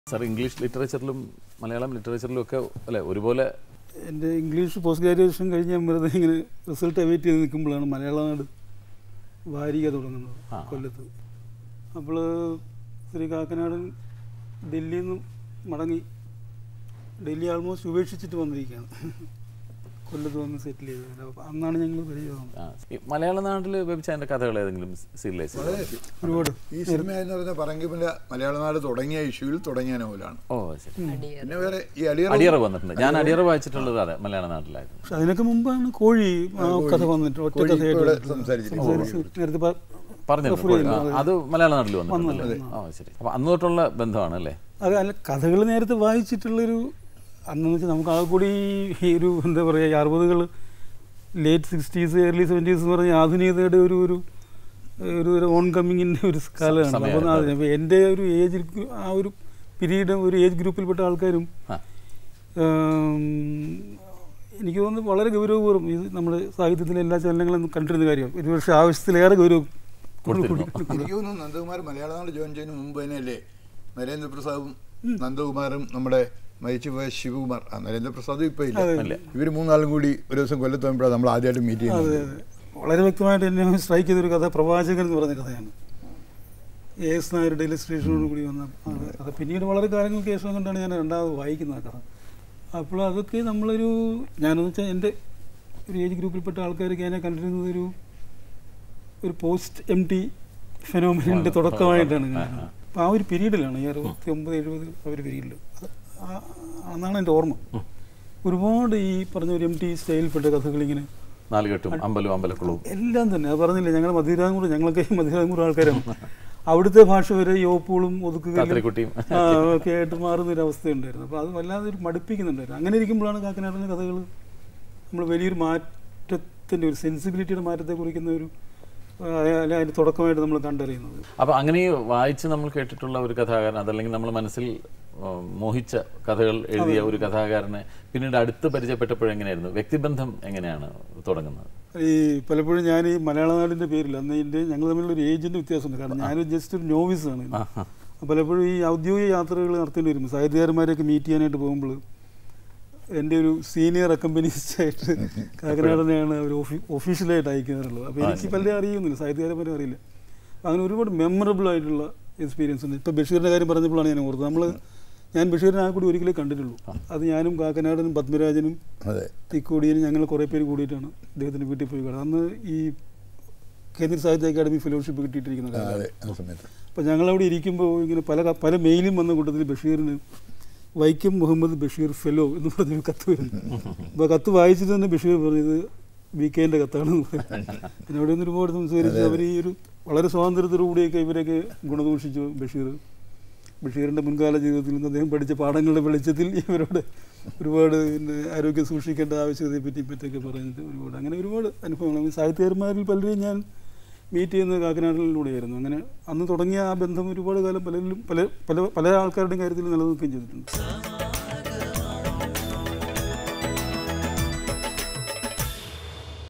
Sir English ലിറ്ററേച്ചറിലും മലയാളം ലിറ്ററേച്ചറിലും ഒക്കെ അല്ലെ ഒരുപോലെ എൻ്റെ ഇംഗ്ലീഷ് പോസ്റ്റ് ഗ്രാജുവേഷൻ കഴിഞ്ഞ് ഞാൻ വെറുതെ ഇങ്ങനെ റിസൾട്ട് അവൈറ്റ് ചെയ്ത് നിൽക്കുമ്പോഴാണ് മലയാള നാട് വാരിക തുടങ്ങുന്നത് ആ. കൊല്ലത്ത് അപ്പോൾ ശ്രീ കാക്കനാടൻ ഡൽഹിയിൽ നിന്ന് മടങ്ങി ഡൽഹി ആൾമോസ്റ്റ് ഉപേക്ഷിച്ചിട്ട് വന്നിരിക്കുകയാണ് കൊല്ലത്ത് വന്ന് സെറ്റിൽ ചെയ്തത് അപ്പോൾ അന്നാണ് ഞങ്ങൾ പരിചയമാകുന്നത് ആ, ഈ മലയാള നാട്ടിൽ വെബിച്ചതിൻ്റെ കഥകൾ ഏതെങ്കിലും സീരിയലൈസ് വളരെ ഒരുപാട് ഈ സിനിമ എന്ന് പറയുന്ന പറങ്കിമല മലയാള നാട് തുടങ്ങിയ ഇഷ്യൂവിൽ തുടങ്ങിയ നോവലാണ് ഓ ശരി പിന്നെ വേറെ ഈ അടിയറ അടിയറ വന്നിട്ടുണ്ട് ഞാൻ അടിയറ വായിച്ചിട്ടുള്ളത് അതെ മലയാള നാട്ടിലായിരുന്നു പക്ഷെ അതിനൊക്കെ മുമ്പാണ് കോഴി ആ കഥ വന്നിട്ട് ഒറ്റ കോഴി കഥയായിട്ട് ഇവിടെ വന്നിട്ടുള്ളത്. സംസാരിച്ചിരിക്കുന്നു. സംസാരിച്ച് നേരത്തെ പ- പറഞ്ഞിട്ടുണ്ട് refer ചെയ്യുന്നു, ആ, അതെ. അത് മലയാള നാട്ടിൽ വന്നിട്ടുണ്ട് വന്നല്ലോ, ആ ശരി അപ്പൊ അന്ന് തൊട്ടുള്ള ബന്ധമാണ് അല്ലേ അത് അല്ല കഥകൾ നേരത്തെ വായിച്ചിട്ടുള്ളൊരു അന്നെന്ന് വെച്ചാൽ നമുക്ക് ആ കൂടി ഈ ഒരു എന്താ പറയുക അറുപതുകൾ ലേറ്റ് സിക്സ്റ്റീസ് ഏർലി സെവൻറ്റീസ് എന്ന് പറഞ്ഞ ആധുനികതയുടെ ഒരു ഒരു ഒരു ഒരു ഓൺ കമ്മിങ്ങിൻ്റെ ഒരു കാലമാണ് അപ്പോൾ സമയമായിരുന്നു. അതിന് അപ്പോൾ എൻ്റെ ഒരു ഏജ് ആ ഒരു പീരീഡ് ഒരു ഏജ് ഗ്രൂപ്പിൽപ്പെട്ട ആൾക്കാരും ആ. ഉം, എനിക്ക് തോന്നുന്നു വളരെ ഗൗരവപൂർവ്വം ഇത് നമ്മുടെ സാഹിത്യത്തിലെ എല്ലാ ചലനങ്ങളും കണ്ടിരുന്ന കാര്യം ഒരു പക്ഷേ ആവശ്യത്തിലേറെ ഗൗരവം കൊടുത്തിരുന്നു. എനിക്ക് തോന്നുന്നു നന്ദകുമാർ മലയാള നാട് ജോയിൻ ചെയ്യുന്ന മുമ്പ് തന്നെയല്ലേ നരേന്ദ്രപ്രസാദും നന്ദകുമാറും നമ്മുടെ മരിച്ചുപോയ ശിവകുമാർ ആ നരേന്ദ്രപ്രസാദും ഇപ്പൊ ഇല്ല അതെ. ഇവർ മൂന്നാളും കൂടി ഒരു ദിവസം കൊല്ലത്ത് വന്നപ്പോഴാണ് നമ്മൾ ആദ്യമായിട്ട് മീറ്റ് അതെ ചെയ്യുന്നത് അതെ വളരെ വ്യക്തമായിട്ട് എന്നെ സ്ട്രൈക്ക് ചെയ്തൊരു കഥ പ്രവാചകൻ എന്ന് പറഞ്ഞ കഥയാണ് എ എസ് നായരുടെ ഇലസ്ട്രേഷനോട് കൂടി വന്ന ആ കഥ പിന്നീട് വളരെ കാലങ്ങൾക്ക് ശേഷം കൊണ്ടാണ് ഞാൻ രണ്ടാമത് വായിക്കുന്നത് ആ കഥ അപ്പോൾ അതൊക്കെ നമ്മളൊരു ഞാനെന്ന് വെച്ചാൽ എൻ്റെ ഒരു ഏജ് ഗ്രൂപ്പിൽപ്പെട്ട ആൾക്കാർക്ക് എന്നെ കണ്ടിരുന്നത് ഒരു ഒരു പോസ്റ്റ് എം ടി ഫെനോമിനിൻ്റെ തുടക്കമായിട്ടാണ് കാണുന്നത് അപ്പോൾ ആ ഒരു പീരീഡിലാണ് ഈ അറുപത്തി ഒമ്പത് എഴുപത് ആ ഒരു പീരീഡിൽ അന്നാണ് എൻ്റെ ഓർമ്മ ഒരുപാട് ഈ പറഞ്ഞ ഒരു എം ടി സ്റ്റൈലിൽപ്പെട്ട കഥകളിങ്ങനെ നാലുകെട്ടും അമ്പലവും അമ്പലക്കുളവും എല്ലാം തന്നെ അത് പറഞ്ഞില്ലേ ഞങ്ങൾ മധുരാങ്കൂർ ഞങ്ങളൊക്കെ മധുരാങ്കൂർ ആൾക്കാരാണ് അവിടുത്തെ ഭാഷ വരെ യോപ്പുകളും ഒതുക്കുകയും കാത്തിരിക്കുട്ടിയും ആ, ഒക്കെ ആയിട്ട് മാറുന്ന ഒരു അവസ്ഥയുണ്ടായിരുന്നു അപ്പോൾ അത് വല്ലാതെ ഒരു മടുപ്പിക്കുന്നുണ്ടായിരുന്നു അങ്ങനെ ഇരിക്കുമ്പോഴാണ് കാക്കനാടിൻ്റെ കഥകൾ നമ്മൾ വലിയൊരു മാറ്റത്തിൻ്റെ ഒരു സെൻസിബിലിറ്റിയുടെ മാറ്റത്തെ കുറിക്കുന്ന ഒരു ആ, അല്ലെ അതിൻ്റെ തുടക്കമായിട്ട് നമ്മൾ കണ്ടറിയുന്നത് അപ്പൊ അങ്ങനെ ഈ വായിച്ച് നമ്മൾ കേട്ടിട്ടുള്ള ഒരു കഥാകാരൻ അതല്ലെങ്കിൽ നമ്മൾ മനസ്സിൽ ആ, മോഹിച്ച കഥകൾ എഴുതിയ ഒരു കഥാകാരനെ പിന്നീട് അടുത്ത് പരിചയപ്പെട്ടപ്പോഴെങ്ങനെയായിരുന്നു വ്യക്തിബന്ധം എങ്ങനെയാണ് തുടങ്ങുന്നത് ഈ പലപ്പോഴും ഞാൻ ഈ മലയാള നാടിൻ്റെ പേരിൽ അന്ന് എൻ്റെ ഞങ്ങൾ തമ്മിലുള്ള ഒരു ഏജിൻ്റെ വ്യത്യാസമുണ്ട് കാരണം ഞാൻ ജസ്റ്റ് ഒരു നോവിസാണ് പലപ്പോഴും ഈ ഔദ്യോഗിക യാത്രകൾ നടത്തേണ്ടി വരും സാഹിത്യകാരന്മാരെയൊക്കെ മീറ്റ് ചെയ്യാനായിട്ട് പോകുമ്പോൾ എൻ്റെ ഒരു സീനിയർ അക്കമ്പനീസ്റ്റ് ആയിട്ട് കാക്കനാടനെയാണ് അവർ ഒഫീഷ്യലായിട്ട് അയക്കാറുള്ളത് അപ്പോൾ എനിക്ക് പലരും അറിയുന്നില്ല സാഹിത്യകാരന്മാരെ അറിയില്ല അപ്പോൾ അങ്ങനെ ഒരുപാട് മെമ്മറബിൾ ആയിട്ടുള്ള എക്സ്പീരിയൻസ് ഉണ്ട് ഇപ്പോൾ ബഷീറിൻ്റെ കാര്യം പറഞ്ഞപ്പോഴാണ് ഞാൻ ഓർത്തത് നമ്മൾ ഞാൻ ബഷീറിനെ ആ കൂടി ഒരിക്കലേ കണ്ടിട്ടുള്ളൂ അത് ഞാനും കാക്കനാടനും പത്മരാജനും അതെ തിക്കോടിയനും ഞങ്ങൾ കുറേ പേര് കൂടിയിട്ടാണ് അദ്ദേഹത്തിൻ്റെ വീട്ടിൽ പോയി കാണുന്നത് അന്ന് ഈ കേന്ദ്ര സാഹിത്യ അക്കാദമി ഫെലോഷിപ്പ് കിട്ടിയിട്ടിരിക്കുന്ന ആ, കാലം അതെ ആ സമയത്ത് അപ്പോൾ ഞങ്ങളവിടെ ഇരിക്കുമ്പോൾ ഇങ്ങനെ പല ക- പല മെയിലും വന്ന കൂട്ടത്തിൽ ബഷീറിന് വൈക്കം മുഹമ്മദ് ബഷീർ ഫെലോ എന്ന് പറഞ്ഞൊരു കത്ത് വരുന്നു അപ്പോൾ കത്ത് വായിച്ചിട്ട് തന്നെ ബഷീർ പറഞ്ഞത് വി കെൻ്റെ കത്താണെന്ന് പറഞ്ഞു പിന്നെ അവിടെ നിന്ന് ഒരുപാട് സംസാരിച്ച് അവർ ഈ ഒരു വളരെ സ്വാതന്ത്ര്യത്തോടുകൂടിയൊക്കെ ഇവരൊക്കെ ഗുണദോഷിച്ചു ബഷീർ ബഷീറിൻ്റെ മുൻകാല ജീവിതത്തിൽ നിന്ന് അദ്ദേഹം പഠിച്ച പാഠങ്ങളുടെ വെളിച്ചത്തിൽ ഇവരോട് ഒരുപാട് പിന്നെ ആരോഗ്യം സൂക്ഷിക്കേണ്ട ആവശ്യകതയെ പറ്റി പറ്റിയൊക്കെ പറഞ്ഞിട്ട് ഒരുപാട് അങ്ങനെ ഒരുപാട് അനുഭവങ്ങൾ സാഹിത്യകാരന്മാരിൽ പലരെയും ഞാൻ മീറ്റ് ചെയ്യുന്നത് കാക്കനാടിലൂടെയായിരുന്നു അങ്ങനെ അന്ന് തുടങ്ങിയ ആ ബന്ധം ഒരുപാട് കാലം പലരിലും പല പല പല ആൾക്കാരുടെയും കാര്യത്തിൽ നിലനിൽക്കുകയും ചെയ്തിട്ടുണ്ട്